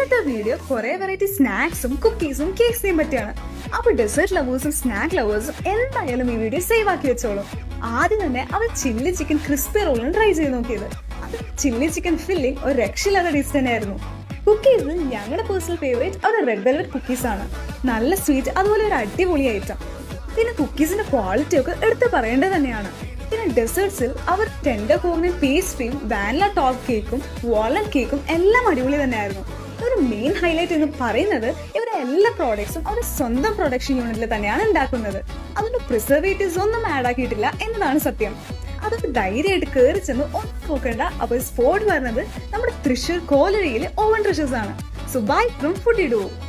ഇന്നത്തെ വീഡിയോ കുറെ വെറൈറ്റി സ്നാക്സും കുക്കീസും കേക്സിനെയും പറ്റിയാണ് അപ്പൊ ഡെസേർട്ട് ലവേഴ്സും സ്നാക്ക് ലവേഴ്സും എന്തായാലും ഈ വീഡിയോ സേവ് ആക്കി വെച്ചോളൂ ആദ്യം തന്നെ അവർ ചില്ലി ചിക്കൻ ക്രിസ്പി റോളും ട്രൈ ചെയ്ത് നോക്കിയത് അത് ചില്ലി ചിക്കൻ ഫില്ലിംഗ് ഒരു രക്ഷയില്ലാത്ത ടേസ്റ്റ് തന്നെയായിരുന്നു കുക്കീസിൽ ഞങ്ങളുടെ പേഴ്സണൽ ഫേവറേറ്റ് ഒരു റെഡ് വെൽവെറ്റ് കുക്കീസ് ആണ് നല്ല സ്വീറ്റ് അതുപോലെ ഒരു അടിപൊളി ഐറ്റം പിന്നെ കുക്കീസിന്റെ ക്വാളിറ്റി ഒക്കെ എടുത്ത് പറയേണ്ടത് തന്നെയാണ് പിന്നെ ഡെസേർട്സിൽ അവർ ടെൻഡർ കോക്കനട്ട് പേസ്ട്രിയും വാനില ടോപ്പ് കേക്കും വാളറ്റ് കേക്കും എല്ലാം അടിപൊളി തന്നെയായിരുന്നു ഒരു മെയിൻ ഹൈലൈറ്റ് എന്ന് പറയുന്നത് ഇവരുടെ എല്ലാ പ്രോഡക്ട്സും അവർ സ്വന്തം പ്രൊഡക്ഷൻ യൂണിറ്റിൽ തന്നെയാണ് ഉണ്ടാക്കുന്നത് അതുകൊണ്ട് പ്രിസർവേറ്റീവ്സ് ഒന്നും ആഡ് ആക്കിയിട്ടില്ല എന്നതാണ് സത്യം അതൊക്കെ ധൈര്യമായിട്ട് കയറി ചെന്ന് ഒന്നും നോക്കണ്ട അപ്പോൾ സ്പോട്ട് വരുന്നത് നമ്മുടെ തൃശ്ശൂർ കോലഴിയിലെ ഓവൻ ട്രഷേഴ്സ് ആണ് സോ ബൈ ഫ്രം ഫുഡ് ഇടൂ